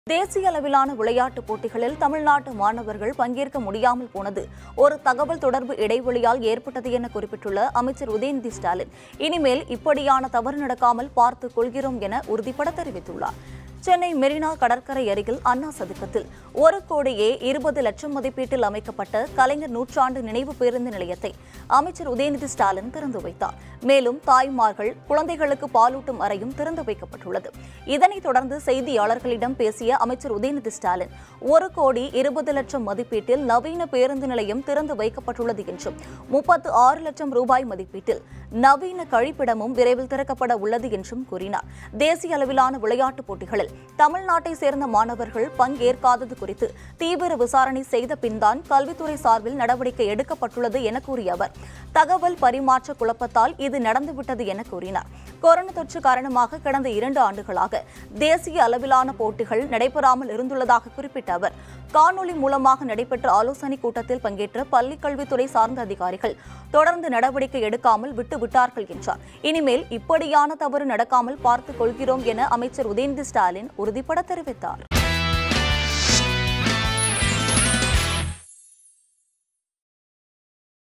தேசிய அளவிலான விளையாட்டுப் போட்டிகளில் தமிழ்நாட்டு மாணவர்கள் பங்கேற்க முடியாமல் போனது ஒரு தகவல் தொடர்பு இடைவெளியால் ஏற்பட்டது என குறிப்பிட்டுள்ள அமைச்சர் உதயநிதி ஸ்டாலின் இனிமேல் இப்படியான தவறு நடக்காமல் பார்த்துக் கொள்கிறோம் என உறுதிபட தெரிவித்துள்ளார் சென்னை மெரினா கடற்கரை அருகில் அண்ணா சதுக்கத்தில் ஒரு கோடியே இருபது லட்சம் மதிப்பீட்டில் அமைக்கப்பட்ட கலைஞர் நூற்றாண்டு நினைவு பேருந்து நிலையத்தை அமைச்சர் உதயநிதி ஸ்டாலின் திறந்து வைத்தார் மேலும் தாய்மார்கள் குழந்தைகளுக்கு பாலூட்டும் அறையும் திறந்து வைக்கப்பட்டுள்ளது இதனைத் தொடர்ந்து செய்தியாளர்களிடம் பேசிய அமைச்சர் உதயநிதி ஸ்டாலின் ஒரு கோடி இருபது லட்சம் மதிப்பீட்டில் நவீன பேருந்து நிலையம் திறந்து வைக்கப்பட்டுள்ளது என்றும் முப்பத்து ஆறு லட்சம் ரூபாய் மதிப்பீட்டில் நவீன கழிப்பிடமும் விரைவில் திறக்கப்பட உள்ளது என்றும் கூறினார் தேசிய அளவிலான விளையாட்டுப் போட்டிகளில் தமிழ்நாட்டை சேர்ந்த மாணவர்கள் பங்கேற்காதது குறித்து தீவிர விசாரணை செய்த பின்தான் கல்வித்துறை சார்பில் நடவடிக்கை எடுக்கப்பட்டுள்ளது என கூறிய அவர் தகவல் பரிமாற்ற குழப்பத்தால் இது நடந்துவிட்டது என கூறினார் கொரோனா தொற்று காரணமாக கடந்த இரண்டு ஆண்டுகளாக தேசிய அளவிலான போட்டிகள் நடைபெறாமல் இருந்துள்ளதாக குறிப்பிட்ட அவர் காணொலி மூலமாக நடைபெற்ற ஆலோசனைக் கூட்டத்தில் பங்கேற்ற பள்ளிக் கல்வித்துறை சார்ந்த அதிகாரிகள் தொடர்ந்து நடவடிக்கை எடுக்காமல் விட்டு விட்டார்கள் என்றார் இனிமேல் இப்படியான தவறு நடக்காமல் பார்த்துக் கொள்கிறோம் என அமைச்சர் உதயநிதி ஸ்டாலின் உறுதிபட தெரிவித்தார்